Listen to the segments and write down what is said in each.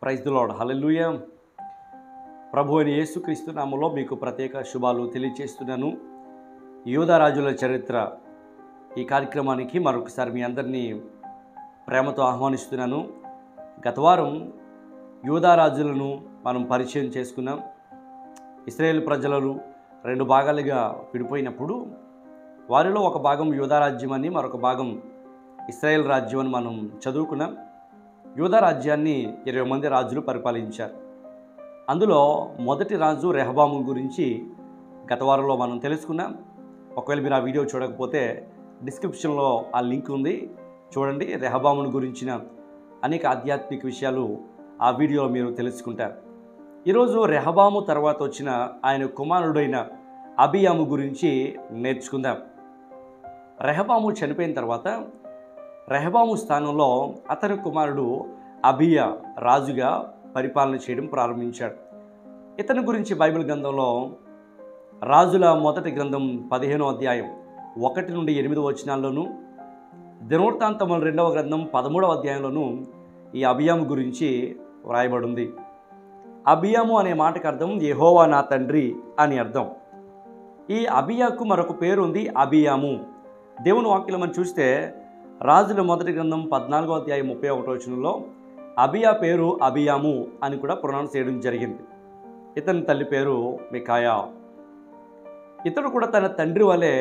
praise the lord hallelujah ప్రభు అయిన యేసుక్రీస్తు నామములో మీకు ప్రత్యేక శుభాలు తెలియజేస్తున్నాను యోధరాజుల చరిత్ర ఈ కార్యక్రమానికి మరొకసారి మీ అందరినీ ప్రేమతో ఆహ్వానిస్తున్నాను గత వారం యోధారాజులను మనం పరిచయం చేసుకున్నాం ఇస్రాయేల్ ప్రజలను రెండు భాగాలుగా విడిపోయినప్పుడు వారిలో ఒక భాగం యూదారాజ్యం అని మరొక భాగం ఇస్రాయేల్ రాజ్యం అని మనం చదువుకున్నాం యూదా రాజ్యాన్ని ఇరవై మంది రాజులు పరిపాలించారు అందులో మొదటి రాజు రెహబాము గురించి గత వారంలో మనం తెలుసుకున్నాం ఒకవేళ మీరు ఆ వీడియో చూడకపోతే డిస్క్రిప్షన్లో ఆ లింక్ ఉంది చూడండి రెహబామును గురించిన అనేక ఆధ్యాత్మిక విషయాలు ఆ వీడియోలో మీరు తెలుసుకుంటారు ఈరోజు రెహబాము తర్వాత వచ్చిన ఆయన కుమారుడైన అబియాము గురించి నేర్చుకుందాం రెహబాము చనిపోయిన తర్వాత రెహబాము స్థానంలో అతని కుమారుడు అబియ రాజుగా పరిపాలన చేయడం ప్రారంభించాడు ఇతని గురించి బైబిల్ గ్రంథంలో రాజుల మొదటి గ్రంథం పదిహేనో అధ్యాయం ఒకటి నుండి ఎనిమిది వచనాల్లోనూ దినవృత్తాంతముల రెండవ గ్రంథం పదమూడవ అధ్యాయంలోనూ ఈ అభియాము గురించి వ్రాయబడింది అభియాము అనే మాటకు అర్థం యెహోవా నా తండ్రి అని అర్థం ఈ అబియాకు మరొక పేరు ఉంది అబియాము దేవుని వాక్యం మనం చూస్తే రాజుల మొదటి గ్రంథం పద్నాలుగో అధ్యాయం ముప్పై ఒకటో వచనంలో అబియా పేరు అబియాము అని కూడా ప్రొనౌన్స్ చేయడం జరిగింది ఇతని తల్లి పేరు మికాయా ఇతడు కూడా తన తండ్రి వలె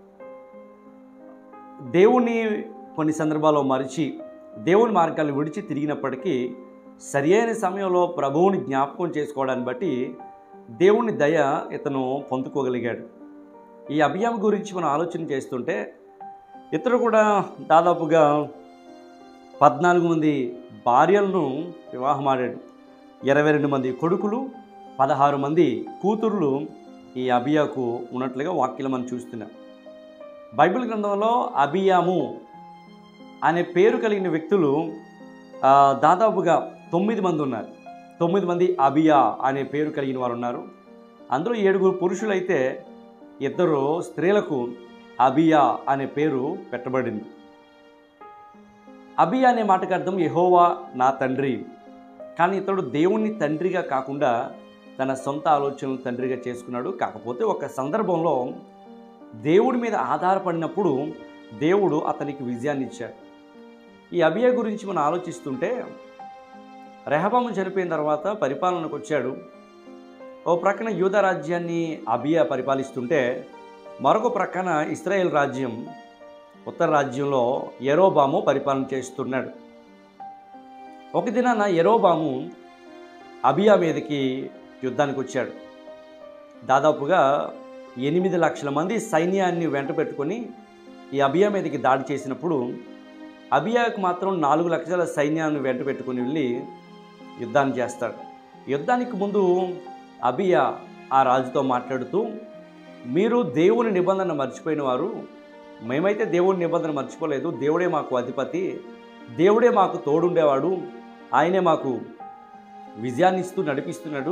దేవుని కొన్ని సందర్భాల్లో మరిచి దేవుని మార్గాలు విడిచి తిరిగినప్పటికీ సరియైన సమయంలో ప్రభువుని జ్ఞాపకం చేసుకోవడాన్ని బట్టి దేవుని దయ ఇతను పొందుకోగలిగాడు ఈ అభియాం గురించి మనం ఆలోచన చేస్తుంటే ఇతడు కూడా దాదాపుగా పద్నాలుగు మంది భార్యలను వివాహమాడాడు ఇరవై రెండు మంది కొడుకులు పదహారు మంది కూతుర్లు ఈ అబియాకు ఉన్నట్లుగా వాక్యం మనం చూస్తున్నాం బైబిల్ గ్రంథంలో అబియాము అనే పేరు కలిగిన వ్యక్తులు ఆ, దాదాపుగా తొమ్మిది మంది ఉన్నారు తొమ్మిది మంది అబియా అనే పేరు కలిగిన వారు ఉన్నారు అందులో ఏడుగురు పురుషులైతే ఇద్దరు స్త్రీలకు అబియా అనే పేరు పెట్టబడింది అబియా అనే మాటకు అర్థం యెహోవా నా తండ్రి కానీ ఇతడు దేవుణ్ణి తండ్రిగా కాకుండా తన సొంత ఆలోచనలు తండ్రిగా చేసుకున్నాడు కాకపోతే ఒక సందర్భంలో దేవుడి మీద ఆధారపడినప్పుడు దేవుడు అతనికి విజయాన్ని ఇచ్చాడు ఈ అబియా గురించి మనం ఆలోచిస్తుంటే రెహబాము చనిపోయిన తర్వాత పరిపాలనకు వచ్చాడు ఓ ప్రక్కన యూద రాజ్యాన్ని అబియా పరిపాలిస్తుంటే మరొక ప్రక్కన ఇస్రాయేల్ రాజ్యం ఉత్తర రాజ్యంలో ఎరోబాము పరిపాలన చేస్తున్నాడు ఒక దినాన ఎరోబాము అబియా మీదకి యుద్ధానికి వచ్చాడు దాదాపుగా ఎనిమిది లక్షల మంది సైన్యాన్ని వెంట పెట్టుకొని ఈ అబియా మీదకి దాడి చేసినప్పుడు అబియాకు మాత్రం నాలుగు లక్షల సైన్యాన్ని వెంట పెట్టుకొని వెళ్ళి యుద్ధాన్ని చేస్తాడు యుద్ధానికి ముందు అబియా ఆ రాజుతో మాట్లాడుతూ మీరు దేవుని నిబంధన మర్చిపోయిన వారు మేమైతే దేవుని నిబంధన మర్చిపోలేదు దేవుడే మాకు అధిపతి దేవుడే మాకు తోడుండేవాడు ఆయనే మాకు విజయాన్ని ఇస్తూ నడిపిస్తున్నాడు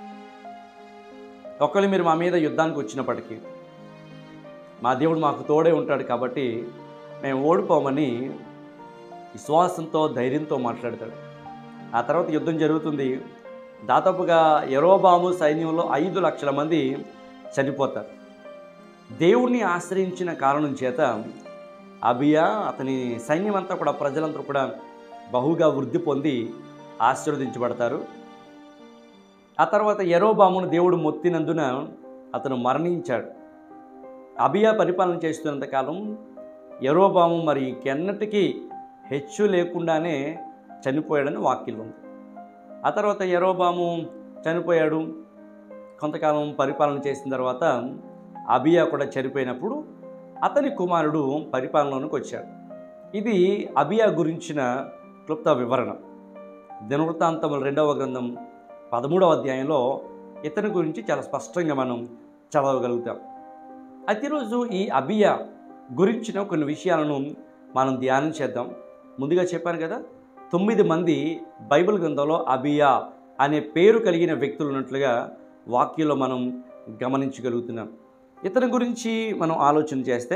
ఒకళ్ళు మీరు మా మీద యుద్ధానికి వచ్చినప్పటికీ మా దేవుడు మాకు తోడే ఉంటాడు కాబట్టి మేము ఓడిపోమని విశ్వాసంతో ధైర్యంతో మాట్లాడతాడు ఆ తర్వాత యుద్ధం జరుగుతుంది దాదాపుగా ఎరోబాము సైన్యంలో ఐదు లక్షల మంది చనిపోతారు దేవుణ్ణి ఆశ్రయించిన కారణం చేత అబియా అతని సైన్యం అంతా కూడా ప్రజలంతా కూడా బహుగా వృద్ధి పొంది ఆశీర్వదించబడతారు ఆ తర్వాత ఎరోబామును దేవుడు మొత్తినందున అతను మరణించాడు అబియా పరిపాలన చేస్తున్నంత కాలం ఎరోబాము మరి ఇంకెన్నటికీ హెచ్చు లేకుండానే చనిపోయాడని వాక్యం ఉంది ఆ తర్వాత ఎరోబాము చనిపోయాడు కొంతకాలం పరిపాలన చేసిన తర్వాత అబియా కూడా చనిపోయినప్పుడు అతని కుమారుడు పరిపాలనలోనికి వచ్చాడు ఇది అబియా గురించిన క్లుప్త వివరణ దినవృత్తాంతముల రెండవ గ్రంథం పదమూడవ అధ్యాయంలో ఇతని గురించి చాలా స్పష్టంగా మనం చదవగలుగుతాం అయితే ఈరోజు ఈ అబియా గురించిన కొన్ని విషయాలను మనం ధ్యానం చేద్దాం ముందుగా చెప్పాను కదా తొమ్మిది మంది బైబిల్ గ్రంథంలో అబియా అనే పేరు కలిగిన వ్యక్తులు ఉన్నట్లుగా వాక్యంలో మనం గమనించగలుగుతున్నాం ఇతని గురించి మనం ఆలోచన చేస్తే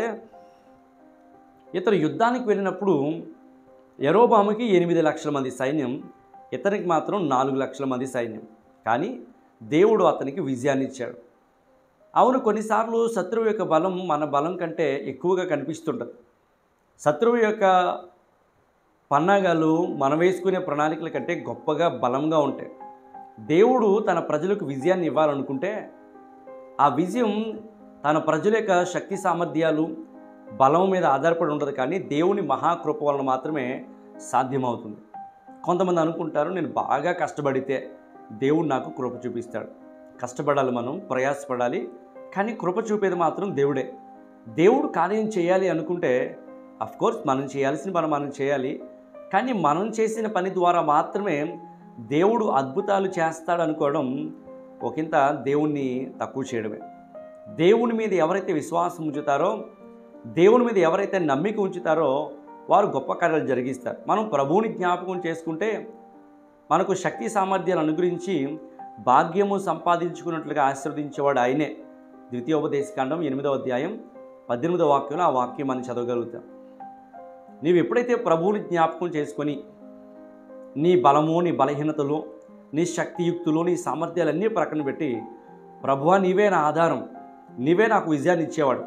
ఇతను యుద్ధానికి వెళ్ళినప్పుడు ఎరోబాముకి ఎనిమిది లక్షల మంది సైన్యం ఇతనికి మాత్రం నాలుగు లక్షల మంది సైన్యం కానీ దేవుడు అతనికి విజయాన్ని ఇచ్చాడు అవును కొన్నిసార్లు శత్రువు యొక్క బలం మన బలం కంటే ఎక్కువగా కనిపిస్తుంటుంది శత్రువు యొక్క పన్నాగాలు మనం వేసుకునే ప్రణాళికల కంటే గొప్పగా బలంగా ఉంటాయి దేవుడు తన ప్రజలకు విజయాన్ని ఇవ్వాలనుకుంటే ఆ విజయం తన ప్రజల యొక్క శక్తి సామర్థ్యాలు బలం మీద ఆధారపడి ఉండదు కానీ దేవుని మహాకృప వలన మాత్రమే సాధ్యమవుతుంది కొంతమంది అనుకుంటారు నేను బాగా కష్టపడితే దేవుడు నాకు కృప చూపిస్తాడు కష్టపడాలి మనం ప్రయాసపడాలి కానీ కృప చూపేది మాత్రం దేవుడే దేవుడు కార్యం చేయాలి అనుకుంటే కోర్స్ మనం చేయాల్సిన పని మనం చేయాలి కానీ మనం చేసిన పని ద్వారా మాత్రమే దేవుడు అద్భుతాలు చేస్తాడు అనుకోవడం ఒకంత దేవుణ్ణి తక్కువ చేయడమే దేవుని మీద ఎవరైతే విశ్వాసం ఉంచుతారో దేవుని మీద ఎవరైతే నమ్మిక ఉంచుతారో వారు గొప్ప కార్యాలు జరిగిస్తారు మనం ప్రభువుని జ్ఞాపకం చేసుకుంటే మనకు శక్తి సామర్థ్యాలు అనుగ్రహించి భాగ్యము సంపాదించుకున్నట్లుగా ఆశీర్వదించేవాడు ఆయనే ద్వితీయోపదేశకాండం ఎనిమిదవ అధ్యాయం పద్దెనిమిదవ వాక్యంలో ఆ వాక్యం మనం చదవగలుగుతాం నీవు ఎప్పుడైతే ప్రభువుని జ్ఞాపకం చేసుకొని నీ బలము నీ బలహీనతలు నీ శక్తియుక్తులు నీ సామర్థ్యాలన్నీ ప్రక్కన పెట్టి ప్రభువా నీవే నా ఆధారం నీవే నాకు విజయాన్ని ఇచ్చేవాడు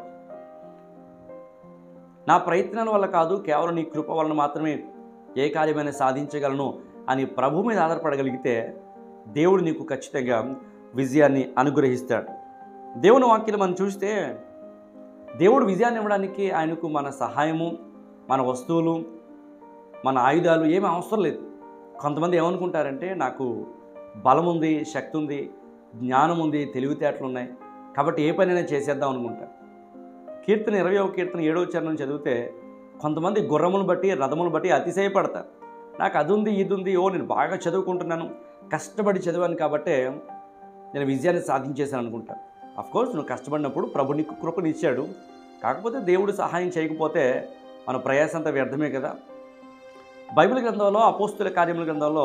నా ప్రయత్నాల వల్ల కాదు కేవలం నీ కృప వలన మాత్రమే ఏ కార్యమైనా సాధించగలను అని ప్రభు మీద ఆధారపడగలిగితే దేవుడు నీకు ఖచ్చితంగా విజయాన్ని అనుగ్రహిస్తాడు దేవుని వాక్యం మనం చూస్తే దేవుడు విజయాన్ని ఇవ్వడానికి ఆయనకు మన సహాయము మన వస్తువులు మన ఆయుధాలు ఏమీ అవసరం లేదు కొంతమంది ఏమనుకుంటారంటే నాకు బలం ఉంది శక్తి ఉంది జ్ఞానం ఉంది తెలివితేటలు ఉన్నాయి కాబట్టి ఏ పనైనా చేసేద్దాం అనుకుంటారు కీర్తన ఇరవై ఒక కీర్తన ఏడవ చరణం చదివితే కొంతమంది గుర్రమును బట్టి రథమును బట్టి అతిశయపడతారు నాకు అది ఉంది ఇది ఉంది ఓ నేను బాగా చదువుకుంటున్నాను కష్టపడి చదివాను కాబట్టే నేను విజయాన్ని సాధించేశాను అనుకుంటాను కోర్స్ నువ్వు కష్టపడినప్పుడు ప్రభు నీకు కృపను ఇచ్చాడు కాకపోతే దేవుడు సహాయం చేయకపోతే మన ప్రయాసం అంతా వ్యర్థమే కదా బైబిల్ గ్రంథంలో అపోస్తుల కార్యముల గ్రంథంలో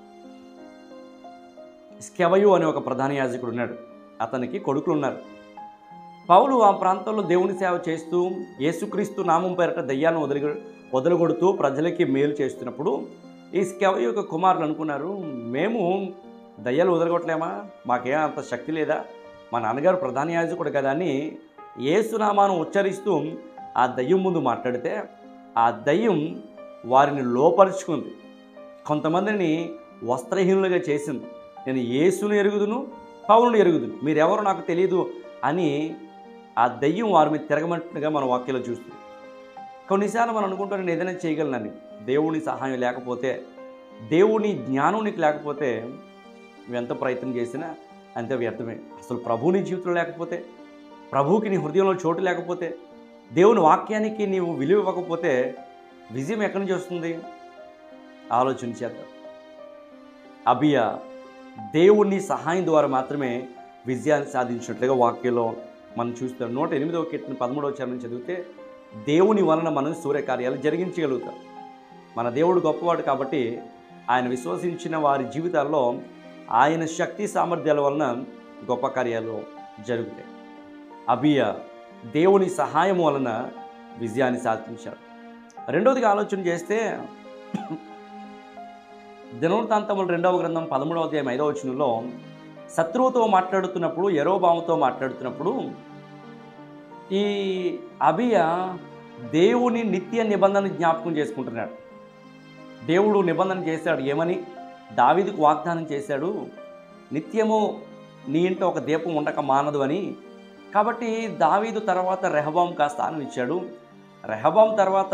స్కెవయు అనే ఒక ప్రధాన యాజకుడు ఉన్నాడు అతనికి కొడుకులు ఉన్నారు పౌలు ఆ ప్రాంతంలో దేవుని సేవ చేస్తూ యేసుక్రీస్తు నామం పేరట దయ్యాలను వదిలి వదలగొడుతూ ప్రజలకి మేలు చేస్తున్నప్పుడు ఈ స్కెవయు యొక్క కుమారులు అనుకున్నారు మేము దయ్యాలు వదలగొట్టలేమా మాకేం అంత శక్తి లేదా మా నాన్నగారు ప్రధాన యాజకుడు కదా అని ఏసునామాను ఉచ్చరిస్తూ ఆ దయ్యం ముందు మాట్లాడితే ఆ దయ్యం వారిని లోపరుచుకుంది కొంతమందిని వస్త్రహీనులుగా చేసింది నేను యేసును ఎరుగుదును పౌరుని ఎరుగుదును మీరెవరో నాకు తెలియదు అని ఆ దయ్యం వారి మీద తిరగమంటుగా మన వాక్యలో చూస్తుంది కొన్నిసార్లు మనం అనుకుంటాం నేను ఏదైనా చేయగలనని దేవుని సహాయం లేకపోతే దేవుని జ్ఞానం నీకు లేకపోతే నువ్వు ఎంత ప్రయత్నం చేసినా అంతే వ్యర్థమే అసలు ప్రభువు నీ జీవితంలో లేకపోతే ప్రభువుకి నీ హృదయంలో చోటు లేకపోతే దేవుని వాక్యానికి నీవు విలువ ఇవ్వకపోతే విజయం ఎక్కడి నుంచి వస్తుంది ఆలోచన చేద్దాం అభియ దేవుని సహాయం ద్వారా మాత్రమే విజయాన్ని సాధించినట్లుగా వాక్యంలో మనం చూస్తాం నూట ఎనిమిదవ కీర్తన పదమూడవ చరణం చదివితే దేవుని వలన మనం సూర్యకార్యాలు జరిగించగలుగుతాం మన దేవుడు గొప్పవాడు కాబట్టి ఆయన విశ్వసించిన వారి జీవితాల్లో ఆయన శక్తి సామర్థ్యాల వలన గొప్ప కార్యాలు జరుగుతాయి అభియ దేవుని సహాయం వలన విజయాన్ని సాధించాడు రెండవదిగా ఆలోచన చేస్తే దినవృత్తాంతములు రెండవ గ్రంథం పదమూడవ అధ్యాయం ఐదవ వచనంలో శత్రువుతో మాట్లాడుతున్నప్పుడు ఎరోబాముతో మాట్లాడుతున్నప్పుడు ఈ అభియ దేవుని నిత్య నిబంధన జ్ఞాపకం చేసుకుంటున్నాడు దేవుడు నిబంధన చేశాడు ఏమని దావీదుకు వాగ్దానం చేశాడు నిత్యము నీ ఇంట ఒక దీపం ఉండక మానదు అని కాబట్టి దావీదు తర్వాత రెహబాం కా స్థానం ఇచ్చాడు రెహబాం తర్వాత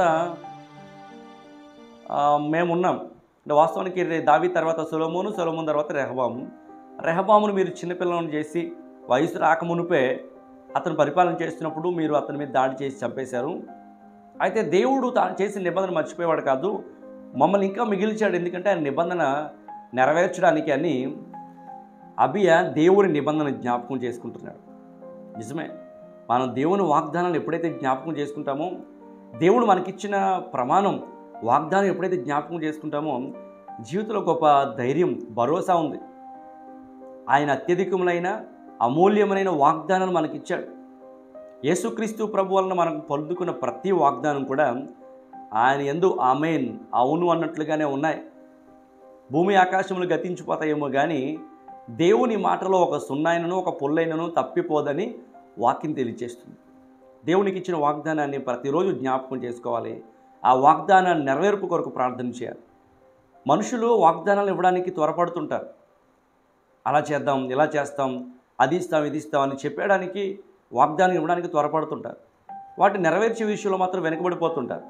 ఆ, మేమున్నాం అంటే వాస్తవానికి దావీ తర్వాత సొలమోను సొలమోన్ తర్వాత రెహబాము రెహబామును మీరు చిన్నపిల్లలను చేసి వయసు రాకమునుపే అతను పరిపాలన చేస్తున్నప్పుడు మీరు అతని మీద దాడి చేసి చంపేశారు అయితే దేవుడు తాను చేసిన నిబంధన మర్చిపోయేవాడు కాదు మమ్మల్ని ఇంకా మిగిల్చాడు ఎందుకంటే ఆయన నిబంధన నెరవేర్చడానికి అని అభియ దేవుని నిబంధన జ్ఞాపకం చేసుకుంటున్నాడు నిజమే మనం దేవుని వాగ్దానాలు ఎప్పుడైతే జ్ఞాపకం చేసుకుంటామో దేవుడు మనకిచ్చిన ప్రమాణం వాగ్దానం ఎప్పుడైతే జ్ఞాపకం చేసుకుంటామో జీవితంలో గొప్ప ధైర్యం భరోసా ఉంది ఆయన అత్యధికములైన అమూల్యమైన వాగ్దానాలు మనకిచ్చాడు యేసుక్రీస్తు ప్రభు వలన మనకు పొందుకున్న ప్రతి వాగ్దానం కూడా ఆయన ఎందు ఆమెన్ అవును అన్నట్లుగానే ఉన్నాయి భూమి ఆకాశములు గతించిపోతాయేమో కానీ దేవుని మాటలో ఒక సున్నాయినను ఒక పొల్లైనను తప్పిపోదని వాక్యం తెలియచేస్తుంది దేవునికి ఇచ్చిన వాగ్దానాన్ని ప్రతిరోజు జ్ఞాపకం చేసుకోవాలి ఆ వాగ్దానాన్ని నెరవేర్పు కొరకు ప్రార్థన చేయాలి మనుషులు వాగ్దానాలు ఇవ్వడానికి త్వరపడుతుంటారు అలా చేద్దాం ఇలా చేస్తాం అది ఇస్తాం ఇది ఇస్తాం అని చెప్పడానికి వాగ్దానం ఇవ్వడానికి త్వరపడుతుంటారు వాటిని నెరవేర్చే విషయంలో మాత్రం వెనుకబడిపోతుంటారు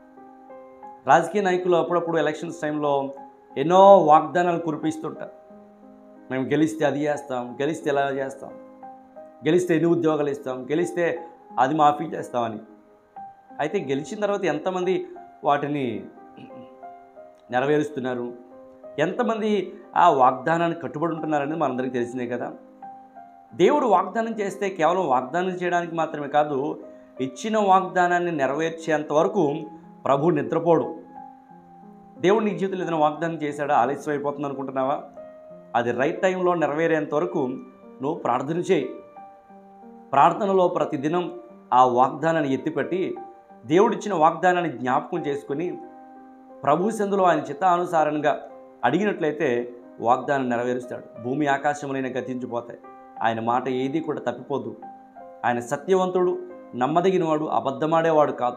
రాజకీయ నాయకులు అప్పుడప్పుడు ఎలక్షన్స్ టైంలో ఎన్నో వాగ్దానాలు కురిపిస్తుంటారు మేము గెలిస్తే అది చేస్తాం గెలిస్తే ఎలా చేస్తాం గెలిస్తే ఎన్ని ఉద్యోగాలు ఇస్తాం గెలిస్తే అది మాఫీ చేస్తామని అయితే గెలిచిన తర్వాత ఎంతమంది వాటిని నెరవేరుస్తున్నారు ఎంతమంది ఆ వాగ్దానాన్ని కట్టుబడి ఉంటున్నారనేది మనందరికీ తెలిసిందే కదా దేవుడు వాగ్దానం చేస్తే కేవలం వాగ్దానం చేయడానికి మాత్రమే కాదు ఇచ్చిన వాగ్దానాన్ని నెరవేర్చేంత వరకు ప్రభు నిద్రపోడు దేవుడు నీ జీవితంలో ఏదైనా వాగ్దానం చేశాడా ఆలస్యం అయిపోతుంది అనుకుంటున్నావా అది రైట్ టైంలో నెరవేరేంత వరకు నువ్వు ప్రార్థన చేయి ప్రార్థనలో ప్రతిదినం ఆ వాగ్దానాన్ని ఎత్తిపెట్టి దేవుడిచ్చిన వాగ్దానాన్ని జ్ఞాపకం చేసుకుని ప్రభు సందులో ఆయన చిత్తానుసారంగా అడిగినట్లయితే వాగ్దానం నెరవేరుస్తాడు భూమి ఆకాశములైన గతించిపోతాయి ఆయన మాట ఏది కూడా తప్పిపోదు ఆయన సత్యవంతుడు నమ్మదగినవాడు అబద్ధమాడేవాడు కాదు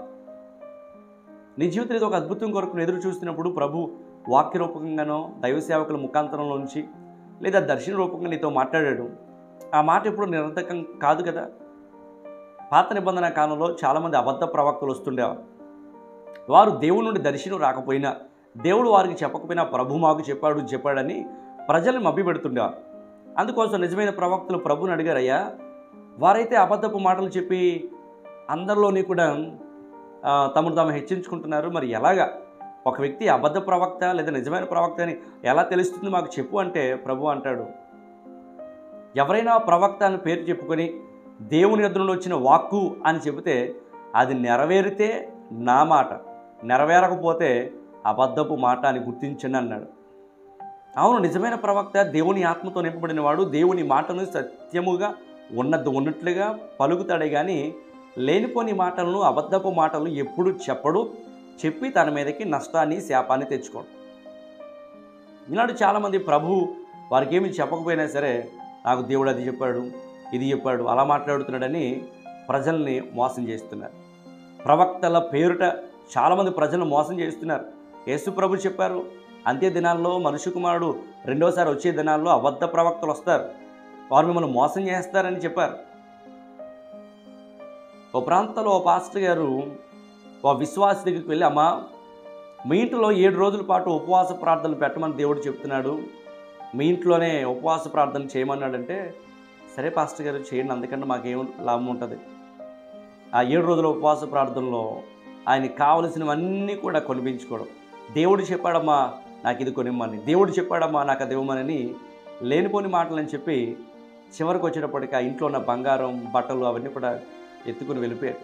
నీ జీవితంలో ఏదో ఒక అద్భుతం కొరకు ఎదురు చూస్తున్నప్పుడు ప్రభు వాక్య రూపకంగానో దైవ సేవకుల ముఖాంతరంలో నుంచి లేదా దర్శన రూపంగా నీతో మాట్లాడాడు ఆ మాట ఎప్పుడు నిరర్ధకం కాదు కదా పాత నిబంధన కాలంలో చాలామంది అబద్ధ ప్రవక్తలు వస్తుండేవారు వారు దేవుని నుండి దర్శనం రాకపోయినా దేవుడు వారికి చెప్పకపోయినా ప్రభు మాకు చెప్పాడు చెప్పాడని ప్రజల్ని మభ్యపెడుతుండేవారు అందుకోసం నిజమైన ప్రవక్తలు ప్రభుని అడిగారయ్యా వారైతే అబద్ధపు మాటలు చెప్పి అందరిలోని కూడా ఆ, తమను తాము హెచ్చించుకుంటున్నారు మరి ఎలాగా ఒక వ్యక్తి అబద్ధ ప్రవక్త లేదా నిజమైన ప్రవక్త అని ఎలా తెలుస్తుంది మాకు చెప్పు అంటే ప్రభు అంటాడు ఎవరైనా ప్రవక్త అని పేరు చెప్పుకొని దేవుని ఎదురులో వచ్చిన వాక్కు అని చెబితే అది నెరవేరితే నా మాట నెరవేరకపోతే అబద్ధపు మాట అని గుర్తించండి అన్నాడు అవును నిజమైన ప్రవక్త దేవుని ఆత్మతో నింపబడిన వాడు దేవుని మాటను సత్యముగా ఉన్నది ఉన్నట్లుగా పలుకుతాడే కానీ లేనిపోని మాటలను అబద్ధపు మాటలను ఎప్పుడు చెప్పడు చెప్పి తన మీదకి నష్టాన్ని శాపాన్ని తెచ్చుకోడు ఈనాడు చాలామంది ప్రభు వారికి ఏమి చెప్పకపోయినా సరే నాకు దేవుడు అది చెప్పాడు ఇది చెప్పాడు అలా మాట్లాడుతున్నాడని ప్రజల్ని మోసం చేస్తున్నారు ప్రవక్తల పేరుట చాలామంది ప్రజలను మోసం చేస్తున్నారు యేసు ప్రభు చెప్పారు అంత్య దినాల్లో మనుష్య కుమారుడు రెండోసారి వచ్చే దినాల్లో అబద్ధ ప్రవక్తలు వస్తారు వారు మిమ్మల్ని మోసం చేస్తారని చెప్పారు ఓ ప్రాంతంలో ఓ పాస్టర్ గారు ఓ విశ్వాసి దగ్గరికి వెళ్ళి అమ్మా మీ ఇంట్లో ఏడు రోజుల పాటు ఉపవాస ప్రార్థనలు పెట్టమని దేవుడు చెప్తున్నాడు మీ ఇంట్లోనే ఉపవాస ప్రార్థన చేయమన్నాడంటే సరే పాస్టర్ గారు చేయండి అందుకంటే మాకేం లాభం ఉంటుంది ఆ ఏడు రోజుల ఉపవాస ప్రార్థనలో ఆయనకి కావలసినవన్నీ కూడా కొనిపించుకోవడం దేవుడు చెప్పాడమ్మా నాకు ఇది కొనిమ్మని దేవుడు చెప్పాడమ్మా నాకు అది ఇవ్వమని లేనిపోని మాటలని చెప్పి చివరికి వచ్చేటప్పటికి ఆ ఇంట్లో ఉన్న బంగారం బట్టలు అవన్నీ కూడా ఎత్తుకుని వెళ్ళిపోయాడు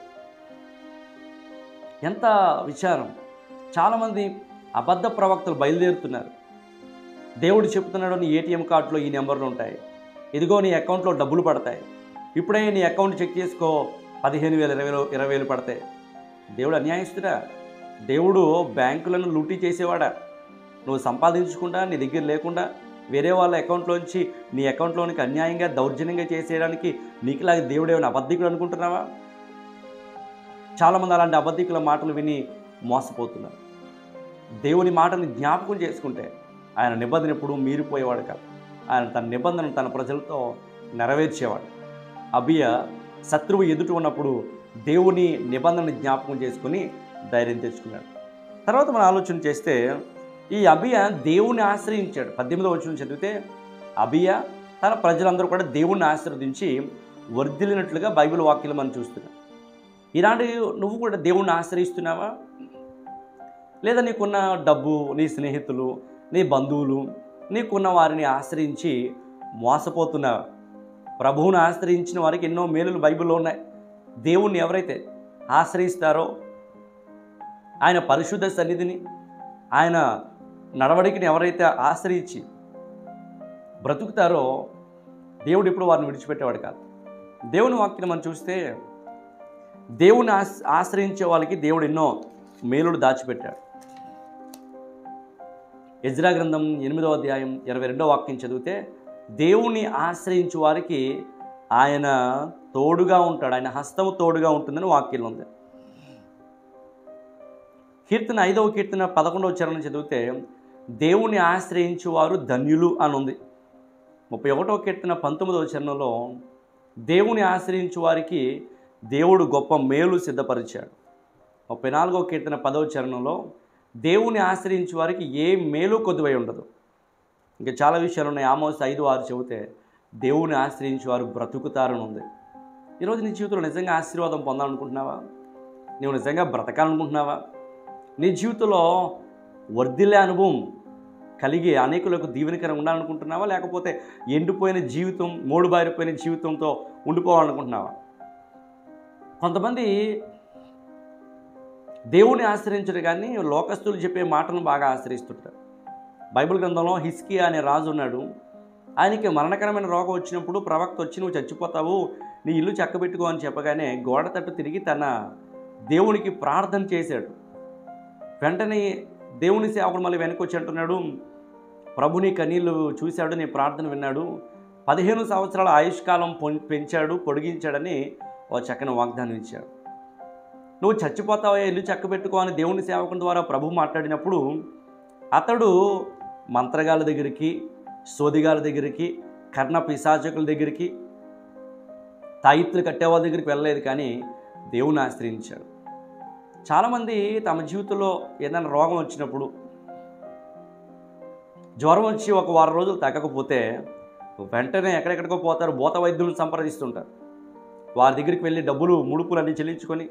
ఎంత విచారం చాలామంది అబద్ధ ప్రవక్తలు బయలుదేరుతున్నారు దేవుడు చెప్తున్నాడు నీ ఏటీఎం కార్డులో ఈ నెంబర్లు ఉంటాయి ఇదిగో నీ అకౌంట్లో డబ్బులు పడతాయి ఇప్పుడే నీ అకౌంట్ చెక్ చేసుకో పదిహేను వేలు ఇరవై వేలు ఇరవై వేలు పడతాయి దేవుడు అన్యాయస్తుడా దేవుడు బ్యాంకులను లూటీ చేసేవాడా నువ్వు సంపాదించకుండా నీ దగ్గర లేకుండా వేరే వాళ్ళ అకౌంట్లోంచి నీ అకౌంట్లోనికి అన్యాయంగా దౌర్జన్యంగా చేసేయడానికి నీకులాగా దేవుడు ఏమైనా అబద్ధికుడు అనుకుంటున్నావా చాలామంది అలాంటి అబద్ధికుల మాటలు విని మోసపోతున్నారు దేవుని మాటని జ్ఞాపకం చేసుకుంటే ఆయన నిబంధన ఎప్పుడు మీరిపోయేవాడు కాదు ఆయన తన నిబంధన తన ప్రజలతో నెరవేర్చేవాడు అబియ శత్రువు ఎదుట ఉన్నప్పుడు దేవుని నిబంధనని జ్ఞాపకం చేసుకుని ధైర్యం తెచ్చుకున్నాడు తర్వాత మనం ఆలోచన చేస్తే ఈ అబియ దేవుని ఆశ్రయించాడు పద్దెనిమిదో వచ్చిన చదివితే అబియ తన ప్రజలందరూ కూడా దేవుణ్ణి ఆశీర్వదించి వర్ధిల్లినట్లుగా బైబిల్ వాక్యాలు మనం చూస్తున్నాం ఈనాడు నువ్వు కూడా దేవుణ్ణి ఆశ్రయిస్తున్నావా లేదా నీకున్న డబ్బు నీ స్నేహితులు నీ బంధువులు నీకున్న వారిని ఆశ్రయించి మోసపోతున్నావా ప్రభువుని ఆశ్రయించిన వారికి ఎన్నో మేలులు బైబిల్లో ఉన్నాయి దేవుణ్ణి ఎవరైతే ఆశ్రయిస్తారో ఆయన పరిశుద్ధ సన్నిధిని ఆయన నడవడికని ఎవరైతే ఆశ్రయించి బ్రతుకుతారో దేవుడు ఇప్పుడు వారిని విడిచిపెట్టేవాడు కాదు దేవుని వాక్యం మనం చూస్తే దేవుని ఆశ ఆశ్రయించే వాళ్ళకి దేవుడు ఎన్నో మేలుడు దాచిపెట్టాడు ఎజ్రా గ్రంథం ఎనిమిదో అధ్యాయం ఇరవై రెండో వాక్యం చదివితే దేవుణ్ణి ఆశ్రయించు వారికి ఆయన తోడుగా ఉంటాడు ఆయన హస్తము తోడుగా ఉంటుందని వాక్యం ఉంది కీర్తన ఐదవ కీర్తన పదకొండవ చరణం చదివితే దేవుణ్ణి ఆశ్రయించు వారు ధన్యులు అని ఉంది ముప్పై ఒకటవ కీర్తన పంతొమ్మిదవ చరణంలో దేవుని ఆశ్రయించు వారికి దేవుడు గొప్ప మేలు సిద్ధపరిచాడు ముప్పై నాలుగవ కీర్తన పదవ చరణంలో దేవుని ఆశ్రయించే వారికి ఏ మేలు కొద్దువై ఉండదు ఇంకా చాలా విషయాలు ఉన్నాయి ఆమోస్ ఐదు ఆరు చెబితే దేవుని ఆశ్రయించే వారు బ్రతుకుతారని ఉంది ఈరోజు నీ జీవితంలో నిజంగా ఆశీర్వాదం పొందాలనుకుంటున్నావా నువ్వు నిజంగా బ్రతకాలనుకుంటున్నావా నీ జీవితంలో వర్ధిల్లే అనుభవం కలిగి అనేకులకు దీవెనకరంగా ఉండాలనుకుంటున్నావా లేకపోతే ఎండిపోయిన జీవితం మూడు బారిపోయిన జీవితంతో ఉండిపోవాలనుకుంటున్నావా కొంతమంది దేవుని ఆశ్రయించరు కానీ లోకస్తులు చెప్పే మాటలను బాగా ఆశ్రయిస్తుంటారు బైబిల్ గ్రంథంలో హిస్కియా అనే రాజు ఉన్నాడు ఆయనకి మరణకరమైన రోగం వచ్చినప్పుడు ప్రవక్త వచ్చి నువ్వు చచ్చిపోతావు నీ ఇల్లు చక్కబెట్టుకో అని చెప్పగానే గోడ తట్టు తిరిగి తన దేవునికి ప్రార్థన చేశాడు వెంటనే దేవుని సేవకుడు మళ్ళీ వెనక్కి వచ్చి అంటున్నాడు ప్రభుని కన్నీళ్ళు చూశాడు నీ ప్రార్థన విన్నాడు పదిహేను సంవత్సరాల ఆయుష్కాలం పొం- పెంచాడు పొడిగించాడని ఓ చక్కని వాగ్దానం ఇచ్చాడు నువ్వు చచ్చిపోతావా ఇల్లు చక్క పెట్టుకో అని దేవుని సేవకుని ద్వారా ప్రభు మాట్లాడినప్పుడు అతడు మంత్రగాల దగ్గరికి సోదిగాల దగ్గరికి కర్ణ పిశాచకుల దగ్గరికి తాయిత్తులు కట్టేవాళ్ళ దగ్గరికి వెళ్ళలేదు కానీ దేవుని ఆశ్రయించాడు చాలామంది తమ జీవితంలో ఏదైనా రోగం వచ్చినప్పుడు జ్వరం వచ్చి ఒక వారం రోజులు తగ్గకపోతే వెంటనే ఎక్కడెక్కడికో పోతారు భూత వైద్యులను సంప్రదిస్తుంటారు వారి దగ్గరికి వెళ్ళి డబ్బులు ముడుపులు అన్నీ చెల్లించుకొని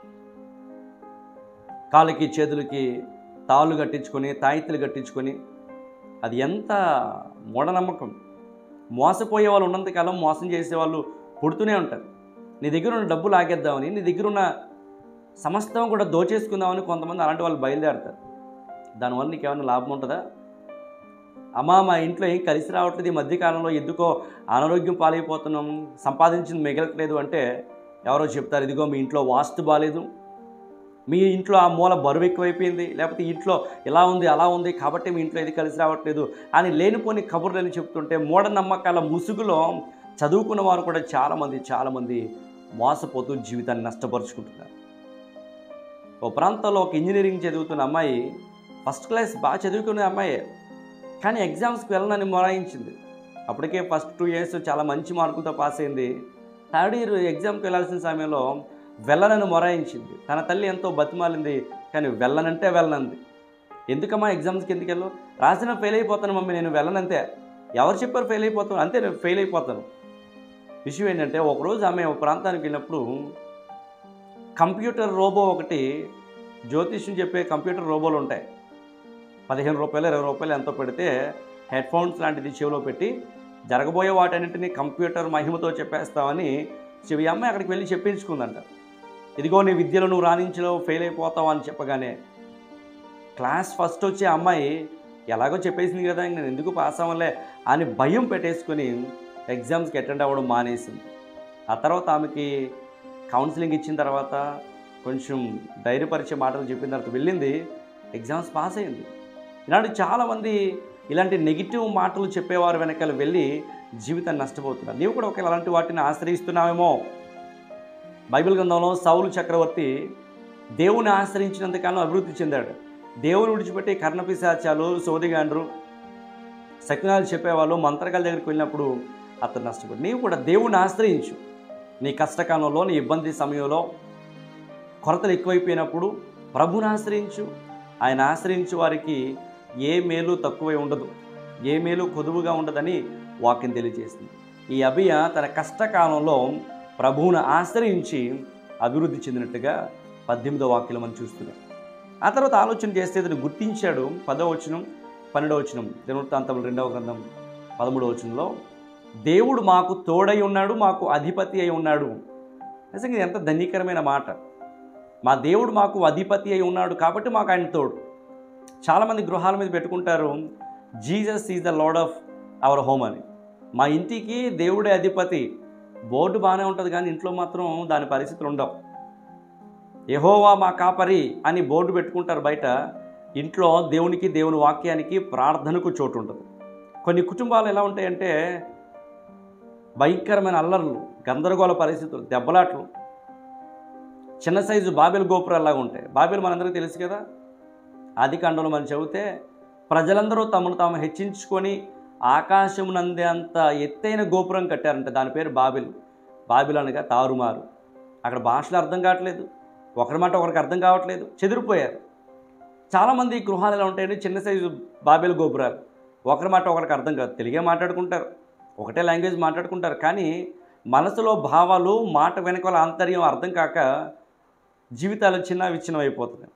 కాళ్ళకి చేతులకి తాళ్ళు కట్టించుకొని తాయిత్తులు కట్టించుకొని అది ఎంత మూఢనమ్మకం మోసపోయే వాళ్ళు ఉన్నంతకాలం మోసం చేసే వాళ్ళు పుడుతూనే ఉంటారు నీ దగ్గర ఉన్న డబ్బులు ఆగేద్దామని నీ దగ్గర ఉన్న సమస్తం కూడా దోచేసుకుందామని కొంతమంది అలాంటి వాళ్ళు బయలుదేరతారు దానివల్ల నీకు ఏమైనా లాభం ఉంటుందా అమ్మా మా ఇంట్లో ఏం కలిసి రావట్లేదు ఈ మధ్యకాలంలో ఎందుకో అనారోగ్యం పాలైపోతున్నాం సంపాదించింది మిగలట్లేదు అంటే ఎవరో చెప్తారు ఇదిగో మీ ఇంట్లో వాస్తు బాగాలేదు మీ ఇంట్లో ఆ మూల బరువు ఎక్కువైపోయింది లేకపోతే ఇంట్లో ఇలా ఉంది అలా ఉంది కాబట్టి మీ ఇంట్లో ఇది కలిసి రావట్లేదు అని లేనిపోని కబుర్లని చెప్తుంటే మూఢనమ్మకాల ముసుగులో చదువుకున్న వారు కూడా చాలామంది చాలామంది మోసపోతూ జీవితాన్ని నష్టపరుచుకుంటున్నారు ఓ ప్రాంతంలో ఒక ఇంజనీరింగ్ చదువుతున్న అమ్మాయి ఫస్ట్ క్లాస్ బాగా చదువుకునే అమ్మాయి కానీ ఎగ్జామ్స్కి వెళ్ళనని మొరాయించింది అప్పటికే ఫస్ట్ టూ ఇయర్స్ చాలా మంచి మార్కులతో పాస్ అయింది థర్డ్ ఇయర్ ఎగ్జామ్కి వెళ్ళాల్సిన సమయంలో వెళ్ళనని మొరాయించింది తన తల్లి ఎంతో బతిమాలింది కానీ వెళ్ళనంటే వెళ్ళనంది ఎందుకమ్మా ఎగ్జామ్స్కి ఎందుకు వెళ్ళు రాసిన ఫెయిల్ అయిపోతాను మమ్మీ నేను వెళ్ళనంతే ఎవరు చెప్పారు ఫెయిల్ అయిపోతాను అంతే నేను ఫెయిల్ అయిపోతాను విషయం ఏంటంటే ఒకరోజు ఆమె ఒక ప్రాంతానికి వెళ్ళినప్పుడు కంప్యూటర్ రోబో ఒకటి జ్యోతిష్యం చెప్పే కంప్యూటర్ రోబోలు ఉంటాయి పదిహేను రూపాయలు ఇరవై రూపాయలు ఎంతో పెడితే హెడ్ ఫోన్స్ లాంటిది చెవిలో పెట్టి జరగబోయే వాటన్నింటినీ కంప్యూటర్ మహిమతో చెప్పేస్తామని చెవి అమ్మాయి అక్కడికి వెళ్ళి చెప్పించుకుందంట ఇదిగో నీ విద్యలో నువ్వు రాణించలో ఫెయిల్ అయిపోతావు అని చెప్పగానే క్లాస్ ఫస్ట్ వచ్చే అమ్మాయి ఎలాగో చెప్పేసింది కదా ఇంక నేను ఎందుకు పాస్ అవ్వలే అని భయం పెట్టేసుకొని ఎగ్జామ్స్కి అటెండ్ అవ్వడం మానేసింది ఆ తర్వాత ఆమెకి కౌన్సిలింగ్ ఇచ్చిన తర్వాత కొంచెం ధైర్యపరిచే మాటలు చెప్పిన తర్వాత వెళ్ళింది ఎగ్జామ్స్ పాస్ అయింది ఇలాంటి చాలామంది ఇలాంటి నెగిటివ్ మాటలు చెప్పేవారు వెనకాల వెళ్ళి జీవితాన్ని నష్టపోతున్నారు నీవు కూడా ఒకవేళ అలాంటి వాటిని ఆశ్రయిస్తున్నావేమో బైబిల్ గ్రంథంలో సౌలు చక్రవర్తి దేవుని ఆశ్రయించినంతకాలం అభివృద్ధి చెందాడు దేవుని విడిచిపెట్టి కర్ణపిశాచాలు సోదిగాండ్రు శకునాలు చెప్పేవాళ్ళు మంత్రగాల దగ్గరికి వెళ్ళినప్పుడు అతను నష్టపోయి నీవు కూడా దేవుని ఆశ్రయించు నీ కష్టకాలంలో నీ ఇబ్బంది సమయంలో కొరతలు ఎక్కువైపోయినప్పుడు ప్రభుని ఆశ్రయించు ఆయన ఆశ్రయించు వారికి ఏ మేలు తక్కువై ఉండదు ఏ మేలు కొదువుగా ఉండదని వాక్యం తెలియజేసింది ఈ అభియ తన కష్టకాలంలో ప్రభువును ఆశ్రయించి అభివృద్ధి చెందినట్టుగా పద్దెనిమిదో వాక్యం మనం చూస్తున్నాం ఆ తర్వాత ఆలోచన చేస్తే ఇతను గుర్తించాడు పదో వచనం పన్నెండవ వచనం దినవృత్తాంతములు రెండవ గ్రంథం పదమూడవ వచనంలో దేవుడు మాకు తోడై ఉన్నాడు మాకు అధిపతి అయి ఉన్నాడు నిజంగా ఇది ఎంత ధన్యకరమైన మాట మా దేవుడు మాకు అధిపతి అయి ఉన్నాడు కాబట్టి మాకు ఆయన తోడు చాలామంది గృహాల మీద పెట్టుకుంటారు Jesus is the lord of our home అని మా ఇంటికి దేవుడే అధిపతి బోర్డు బాగానే ఉంటుంది కానీ ఇంట్లో మాత్రం దాని పరిస్థితులు ఉండవు యెహోవా మా కాపరి అని బోర్డు పెట్టుకుంటారు బయట ఇంట్లో దేవునికి దేవుని వాక్యానికి ప్రార్థనకు చోటు ఉంటుంది కొన్ని కుటుంబాలు ఎలా ఉంటాయంటే భయంకరమైన అల్లర్లు గందరగోళ పరిస్థితులు దెబ్బలాట్లు చిన్న సైజు బాబెల్ గోపురాల్లాగా ఉంటాయి బాబెల్ మనందరికీ తెలుసు కదా ఆది కాండంలో మనం చెబితే ప్రజలందరూ తమను తాము హెచ్చించుకొని ఆకాశం నందే అంత ఎత్తైన గోపురం కట్టారంట దాని పేరు బాబిల్ బాబిల్ అనగా తారుమారు అక్కడ భాషలు అర్థం కావట్లేదు ఒకరి మాట ఒకరికి అర్థం కావట్లేదు చెదిరిపోయారు చాలామంది గృహాలు ఎలా ఉంటాయంటే చిన్న సైజు బాబెల్ గోపురాలు ఒకరి మాట ఒకరికి అర్థం కాదు తెలుగే మాట్లాడుకుంటారు ఒకటే లాంగ్వేజ్ మాట్లాడుకుంటారు కానీ మనసులో భావాలు మాట వెనకాల ఆంతర్యం అర్థం కాక జీవితాలు చిన్న విచ్ఛిన్నం అయిపోతున్నాయి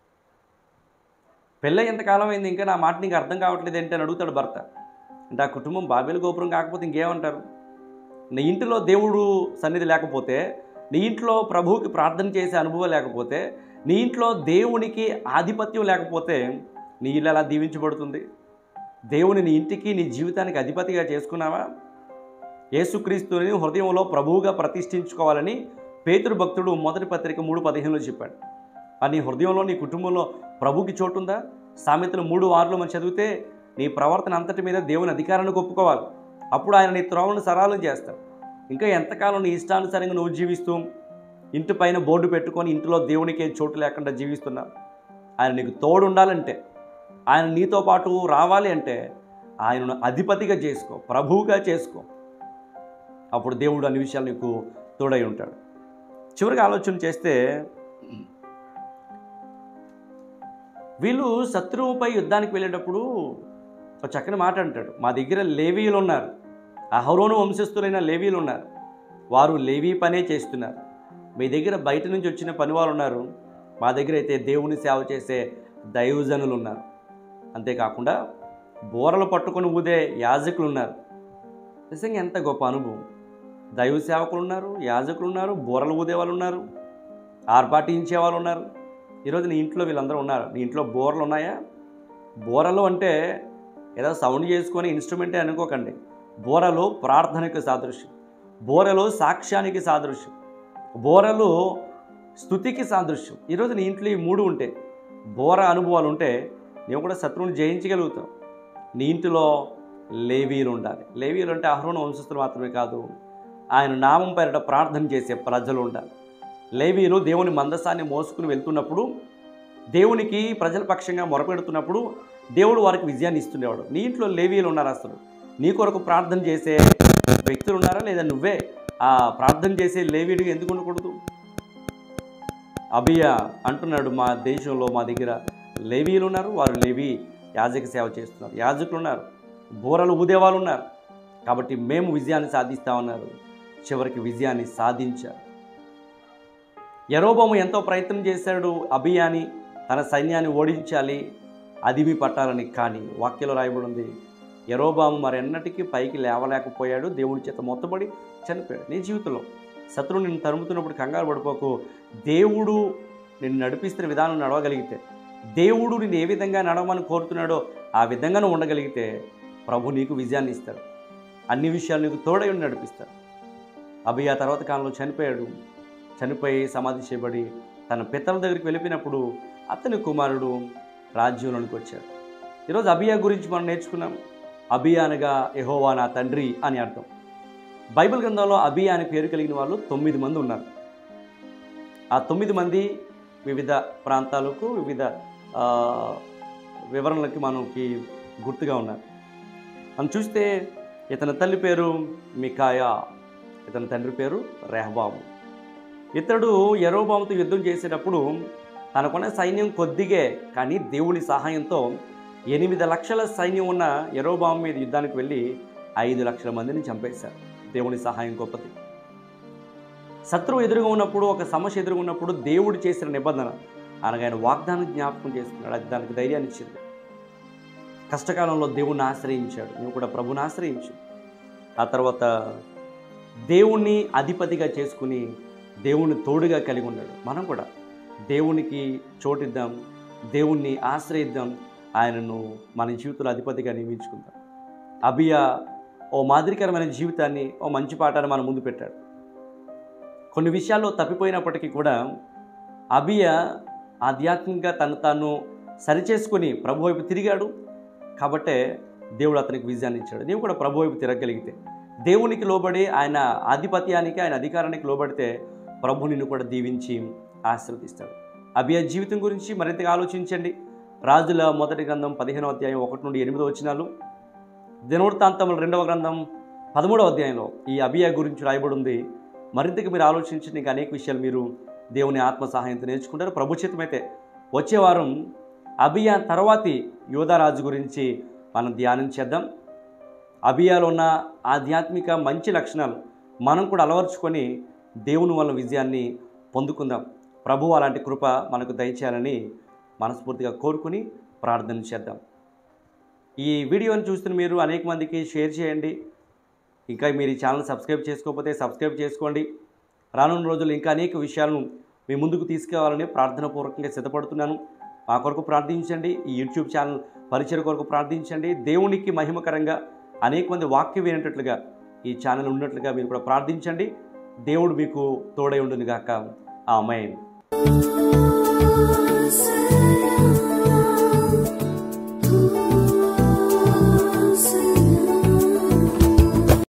పెళ్ళై ఎంతకాలం అయింది ఇంకా నా మాట నీకు అర్థం కావట్లేదు ఏంటి అని అడుగుతాడు భర్త అంటే ఆ కుటుంబం బాబేలు గోపురం కాకపోతే ఇంకేమంటారు నీ ఇంటిలో దేవుడు సన్నిధి లేకపోతే నీ ఇంట్లో ప్రభువుకి ప్రార్థన చేసే అనుభవం లేకపోతే నీ ఇంట్లో దేవునికి ఆధిపత్యం లేకపోతే నీ ఇల్లు ఎలా దీవించబడుతుంది దేవుని నీ ఇంటికి నీ జీవితానికి అధిపతిగా చేసుకున్నావా యేసుక్రీస్తుని హృదయంలో ప్రభువుగా ప్రతిష్ఠించుకోవాలని పేతురు భక్తుడు మొదటి పత్రిక మూడు పదిహేనులో చెప్పాడు ఆ నీ హృదయంలో నీ కుటుంబంలో ప్రభుకి చోటుందా సామెతలు మూడు ఆరులో మనం చదివితే నీ ప్రవర్తన అంతటి మీద దేవుని అధికారాన్ని ఒప్పుకోవాలి అప్పుడు ఆయన నీ త్రోవను సరాలు చేస్తాడు ఇంకా ఎంతకాలం నీ ఇష్టానుసారంగా నువ్వు జీవిస్తూ ఇంటి పైన బోర్డు పెట్టుకొని ఇంటిలో దేవునికి చోటు లేకుండా జీవిస్తున్నా ఆయన నీకు తోడు ఉండాలంటే ఆయన నీతో పాటు రావాలి అంటే ఆయనను అధిపతిగా చేసుకో ప్రభువుగా చేసుకో అప్పుడు దేవుడు అన్ని విషయాలు నీకు తోడై ఉంటాడు చివరికి ఆలోచన చేస్తే వీళ్ళు శత్రువుపై యుద్ధానికి వెళ్ళేటప్పుడు ఒక చక్కని మాట అంటాడు మా దగ్గర లేవీలు ఉన్నారు అహరోను వంశస్థులైన లేవీలు ఉన్నారు వారు లేవీ పనే చేస్తున్నారు మీ దగ్గర బయట నుంచి వచ్చిన పనివారు ఉన్నారు మా దగ్గర అయితే దేవుని సేవ చేసే దైవజనులు ఉన్నారు అంతేకాకుండా బోరలు పట్టుకొని ఊదే యాజకులు ఉన్నారు నిజంగా ఎంత గొప్ప అనుభవం దైవ సేవకులు ఉన్నారు యాజకులు ఉన్నారు బోరలు ఊదే వాళ్ళు ఉన్నారు ఆర్పాటించే వాళ్ళు ఉన్నారు ఈరోజు నీ ఇంట్లో వీళ్ళందరూ ఉన్నారు నీ ఇంట్లో బోర్లు ఉన్నాయా బోరలు అంటే ఏదో సౌండ్ చేసుకొని ఇన్స్ట్రుమెంటే అనుకోకండి బోరలు ప్రార్థనకు సాదృశ్యం బోరలు సాక్ష్యానికి సాదృశ్యం బోరలు స్థుతికి సాదృశ్యం ఈరోజు నీ ఇంట్లో ఈ మూడు ఉంటే బోర అనుభవాలు ఉంటే నీవు కూడా శత్రువుని జయించగలుగుతావు నీ ఇంటిలో లేవీలు ఉండాలి లేవీలు అంటే అహరోణ వంశస్థులు మాత్రమే కాదు ఆయన నామం పేరిట ప్రార్థన చేసే ప్రజలు ఉండాలి లేవీలు దేవుని మందసాన్ని మోసుకుని వెళ్తున్నప్పుడు దేవునికి ప్రజల పక్షంగా మొరపెడుతున్నప్పుడు దేవుడు వారికి విజయాన్ని ఇస్తుండేవాడు నీ ఇంట్లో లేవీలు ఉన్నారు అసలు నీ కొరకు ప్రార్థన చేసే వ్యక్తులు ఉన్నారా లేదా నువ్వే ఆ ప్రార్థన చేసే లేవీడిగా ఎందుకు ఉండకూడదు అభియ అంటున్నాడు మా దేశంలో మా దగ్గర లేవీలు ఉన్నారు వారు లేవి యాజక సేవ చేస్తున్నారు యాజకులు ఉన్నారు బోరలు ఊదేవాళ్ళు ఉన్నారు కాబట్టి మేము విజయాన్ని సాధిస్తామన్నారు చివరికి విజయాన్ని సాధించారు యరోబోము ఎంతో ప్రయత్నం చేశాడు అభియాని తన సైన్యాన్ని ఓడించాలి అదిమి పట్టాలని కానీ వాక్యలో రాయబడి ఉంది యరోబాము మరెన్నటికీ పైకి లేవలేకపోయాడు దేవుడి చేత మొత్తబడి చనిపోయాడు నీ జీవితంలో శత్రువు నిన్ను తరుముతున్నప్పుడు కంగారు పడిపోకు దేవుడు నిన్ను నడిపిస్తున్న విధానం నడవగలిగితే దేవుడు నేను ఏ విధంగా నడవమని కోరుతున్నాడో ఆ విధంగా నువ్వు ఉండగలిగితే ప్రభు నీకు విజయాన్ని ఇస్తాడు అన్ని విషయాలు నీకు తోడై ఉండి నడిపిస్తాడు అభి ఆ తర్వాత కాలంలో చనిపోయాడు చనిపోయి సమాధి చేయబడి తన పితల దగ్గరికి వెళ్ళిపోయినప్పుడు అతని కుమారుడు రాజ్యంలోనికి వచ్చాడు ఈరోజు అబియా గురించి మనం నేర్చుకున్నాం అబియా అనగా యెహోవా నా తండ్రి అని అర్థం బైబిల్ గ్రంథంలో అబియా అని పేరు కలిగిన వాళ్ళు తొమ్మిది మంది ఉన్నారు ఆ తొమ్మిది మంది వివిధ ప్రాంతాలకు వివిధ ఆ, వివరణలకి మనకి గుర్తుగా ఉన్నారు మనం చూస్తే ఇతని తల్లి పేరు మికాయా ఇతని తండ్రి పేరు రెహబాము ఇతడు యరోబాముతో యుద్ధం చేసేటప్పుడు తనకున్న సైన్యం కొద్దిగే కానీ దేవుని సహాయంతో ఎనిమిది లక్షల సైన్యం ఉన్న యరోబాము మీద యుద్ధానికి వెళ్ళి ఐదు లక్షల మందిని చంపేశారు దేవుని సహాయం గొప్పది శత్రువు ఎదురుగా ఉన్నప్పుడు ఒక సమస్య ఎదురుగా ఉన్నప్పుడు దేవుడు చేసిన నిబంధన అనగా ఆయన వాగ్దానం జ్ఞాపకం చేసుకున్నాడు అది దానికి ధైర్యాన్ని ఇచ్చింది కష్టకాలంలో దేవుణ్ణి ఆశ్రయించాడు నువ్వు కూడా ప్రభుని ఆశ్రయించు ఆ తర్వాత దేవుణ్ణి అధిపతిగా చేసుకుని దేవుణ్ణి తోడుగా కలిగి ఉన్నాడు మనం కూడా దేవునికి చోటిద్దాం దేవుణ్ణి ఆశ్రయిద్దాం ఆయనను మన జీవితంలో అధిపతిగా నియమించుకుందాం అబియా ఓ మాదిరికరమైన జీవితాన్ని ఓ మంచి పాఠాన్ని మన ముందు పెట్టాడు కొన్ని విషయాల్లో తప్పిపోయినప్పటికీ కూడా అబియ ఆధ్యాత్మికంగా తను తాను సరిచేసుకొని ప్రభు వైపు తిరిగాడు కాబట్టే దేవుడు అతనికి విజయాన్ని ఇచ్చాడు నీవు కూడా ప్రభు వైపు తిరగలిగితే దేవునికి లోబడి ఆయన ఆధిపత్యానికి ఆయన అధికారానికి లోబడితే ప్రభు నిన్ను కూడా దీవించి ఆశీర్వదిస్తాడు అభియ జీవితం గురించి మరింతగా ఆలోచించండి రాజుల మొదటి గ్రంథం పదిహేనవ అధ్యాయం ఒకటి నుండి ఎనిమిదో వచనాలు దినవృత్తాంతముల రెండవ గ్రంథం పదమూడవ అధ్యాయంలో ఈ అభియ గురించి రాయబడి ఉంది మరింతగా మీరు ఆలోచించి ఇంకా అనేక విషయాలు మీరు దేవుని ఆత్మ సహాయంతో నేర్చుకుంటారు ప్రభు చిత్తమైతే వచ్చే వారం అభియా తర్వాతి యోధారాజు గురించి మనం ధ్యానం చేద్దాం అభియాలో ఉన్న ఆధ్యాత్మిక మంచి లక్షణాలు మనం కూడా అలవర్చుకొని దేవుని వల్ల విజయాన్ని పొందుకుందాం ప్రభు అలాంటి కృప మనకు దయచేయాలని మనస్ఫూర్తిగా కోరుకుని ప్రార్థన చేద్దాం ఈ వీడియోని చూస్తున్న మీరు అనేక మందికి షేర్ చేయండి ఇంకా మీరు ఈ ఛానల్ సబ్స్క్రైబ్ చేసుకోకపోతే సబ్స్క్రైబ్ చేసుకోండి రానున్న రోజుల్లో ఇంకా అనేక విషయాలను మీ ముందుకు తీసుకురావాలని ప్రార్థనాపూర్వకంగా సిద్ధపడుతున్నాను మా కొరకు ప్రార్థించండి ఈ యూట్యూబ్ ఛానల్ పరిచయ కొరకు ప్రార్థించండి దేవునికి మహిమకరంగా అనేక మంది వాక్యం వినేటట్లుగా ఈ ఛానల్ ఉన్నట్లుగా మీరు కూడా ప్రార్థించండి దేవుడు మీకు తోడై ఉండును గాక ఆమెన్